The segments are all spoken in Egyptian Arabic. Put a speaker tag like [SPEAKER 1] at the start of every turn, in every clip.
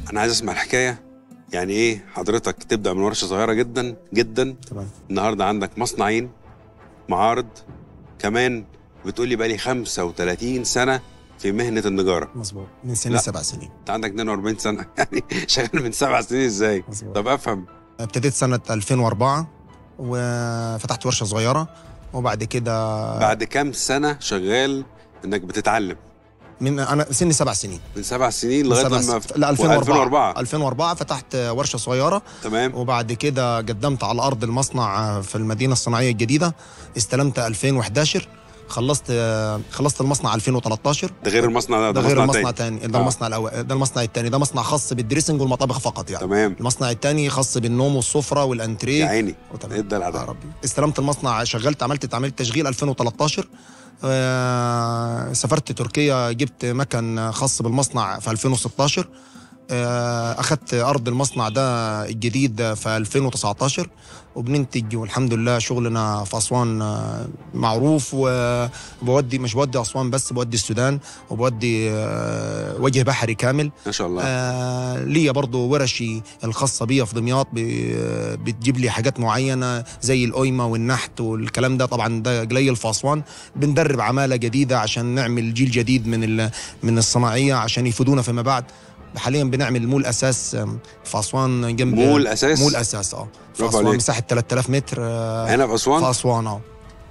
[SPEAKER 1] انا عايز اسمع الحكايه يعني ايه حضرتك تبدا من ورشه صغيره جدا جدا
[SPEAKER 2] تمام
[SPEAKER 1] النهارده عندك مصنعين معارض كمان بتقولي بقالي 35 سنه في مهنه النجاره
[SPEAKER 2] مظبوط من سن
[SPEAKER 1] لا.
[SPEAKER 2] سبع سنين
[SPEAKER 1] انت عندك 42 سنه يعني شغال من سبع سنين ازاي
[SPEAKER 2] مظبوط
[SPEAKER 1] طب افهم
[SPEAKER 2] ابتديت سنه 2004 وفتحت ورشه صغيره وبعد كده
[SPEAKER 1] بعد كام سنه شغال انك بتتعلم
[SPEAKER 2] من انا سني سبع سنين
[SPEAKER 1] من سبع سنين
[SPEAKER 2] من
[SPEAKER 1] لغايه
[SPEAKER 2] سبع
[SPEAKER 1] لما
[SPEAKER 2] س- لا 2004
[SPEAKER 1] 2004
[SPEAKER 2] 2004 فتحت ورشه صغيره
[SPEAKER 1] تمام
[SPEAKER 2] وبعد كده قدمت على ارض المصنع في المدينه الصناعيه الجديده استلمت 2011 خلصت خلصت المصنع 2013
[SPEAKER 1] ده غير المصنع ده
[SPEAKER 2] ده غير
[SPEAKER 1] مصنع
[SPEAKER 2] المصنع
[SPEAKER 1] تاني.
[SPEAKER 2] الثاني ده
[SPEAKER 1] آه.
[SPEAKER 2] المصنع الاول ده المصنع الثاني ده مصنع خاص بالدريسنج والمطابخ فقط يعني
[SPEAKER 1] تمام
[SPEAKER 2] المصنع الثاني خاص بالنوم والسفره
[SPEAKER 1] يا
[SPEAKER 2] والانتريه
[SPEAKER 1] عيني
[SPEAKER 2] وتمام.
[SPEAKER 1] ايه الدلع
[SPEAKER 2] يا
[SPEAKER 1] ده
[SPEAKER 2] ربي استلمت المصنع شغلت عملت عمليه تشغيل 2013 آه، سافرت تركيا جبت مكن خاص بالمصنع في 2016 آه، اخذت ارض المصنع ده الجديد في 2019 وبننتج والحمد لله شغلنا في اسوان آه، معروف وبودي مش بودي اسوان بس بودي السودان وبودي آه، وجه بحري كامل
[SPEAKER 1] ما شاء الله
[SPEAKER 2] آه ليا برضو ورشي الخاصة بيا في دمياط ب- بتجيب لي حاجات معينة زي القيمة والنحت والكلام ده طبعا ده قليل في أسوان بندرب عمالة جديدة عشان نعمل جيل جديد من ال- من الصناعية عشان يفيدونا فيما بعد حاليا بنعمل مول اساس آم، في اسوان جنب
[SPEAKER 1] مول اساس
[SPEAKER 2] مول اساس اه في
[SPEAKER 1] برافو
[SPEAKER 2] اسوان
[SPEAKER 1] عليك.
[SPEAKER 2] مساحه 3000 متر آه،
[SPEAKER 1] هنا في
[SPEAKER 2] في
[SPEAKER 1] اسوان
[SPEAKER 2] اسوان اه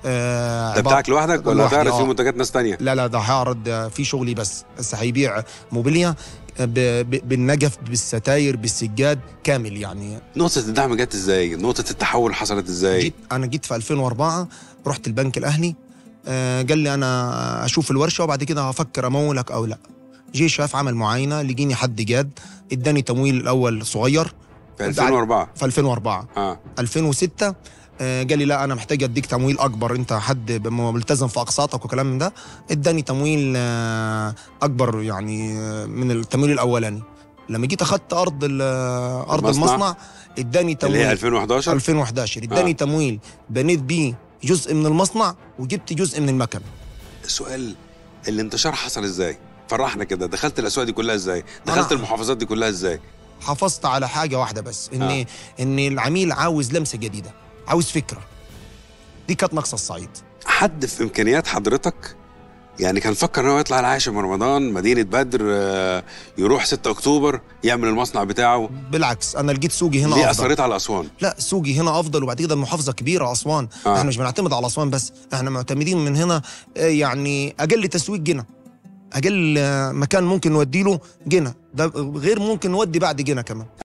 [SPEAKER 2] آه،
[SPEAKER 1] ده
[SPEAKER 2] عبارة-
[SPEAKER 1] بتاعك لوحدك ولا
[SPEAKER 2] لوحدي،
[SPEAKER 1] هتعرض
[SPEAKER 2] آه.
[SPEAKER 1] فيه منتجات ناس تانية
[SPEAKER 2] لا لا ده هيعرض آه، في شغلي بس بس هيبيع موبيليا ب- ب- بالنجف بالستاير بالسجاد كامل يعني
[SPEAKER 1] نقطة الدعم جت ازاي؟ نقطة التحول حصلت ازاي؟
[SPEAKER 2] جيت انا جيت في 2004 رحت البنك الاهلي آه، قال لي انا اشوف الورشه وبعد كده هفكر امولك او لا جه شاف عمل معاينه لقيني حد جاد اداني تمويل الاول صغير
[SPEAKER 1] في 2004
[SPEAKER 2] في 2004
[SPEAKER 1] اه
[SPEAKER 2] 2006 آه، قال لي لا انا محتاج اديك تمويل اكبر انت حد ملتزم في اقساطك وكلام من ده اداني تمويل آه، اكبر يعني آه، من التمويل الاولاني لما جيت اخدت ارض ال- آه، ارض
[SPEAKER 1] المصنع؟
[SPEAKER 2] المصنع اداني
[SPEAKER 1] اللي هي
[SPEAKER 2] تمويل
[SPEAKER 1] 2011
[SPEAKER 2] 2011 اداني
[SPEAKER 1] آه.
[SPEAKER 2] تمويل بنيت بيه جزء من المصنع وجبت جزء من المكن
[SPEAKER 1] السؤال الانتشار حصل ازاي؟ فرحنا كده دخلت الاسواق دي كلها ازاي؟ دخلت
[SPEAKER 2] أنا-
[SPEAKER 1] المحافظات دي كلها ازاي؟
[SPEAKER 2] حافظت على حاجه واحده بس ان
[SPEAKER 1] آه.
[SPEAKER 2] ان العميل عاوز لمسه جديده عاوز فكره دي كانت ناقصه الصعيد
[SPEAKER 1] حد في امكانيات حضرتك يعني كان فكر ان هو يطلع العاشر من رمضان مدينه بدر آه، يروح 6 اكتوبر يعمل المصنع بتاعه
[SPEAKER 2] بالعكس انا لقيت سوقي هنا
[SPEAKER 1] ليه
[SPEAKER 2] افضل
[SPEAKER 1] اثرت على اسوان؟
[SPEAKER 2] لا سوقي هنا افضل وبعد كده المحافظه كبيره اسوان
[SPEAKER 1] آه.
[SPEAKER 2] آه. احنا مش بنعتمد على اسوان بس احنا معتمدين من هنا آه، يعني اقل تسويق جنة اقل آه، مكان ممكن نودي له جنة ده غير ممكن نودي بعد جنة كمان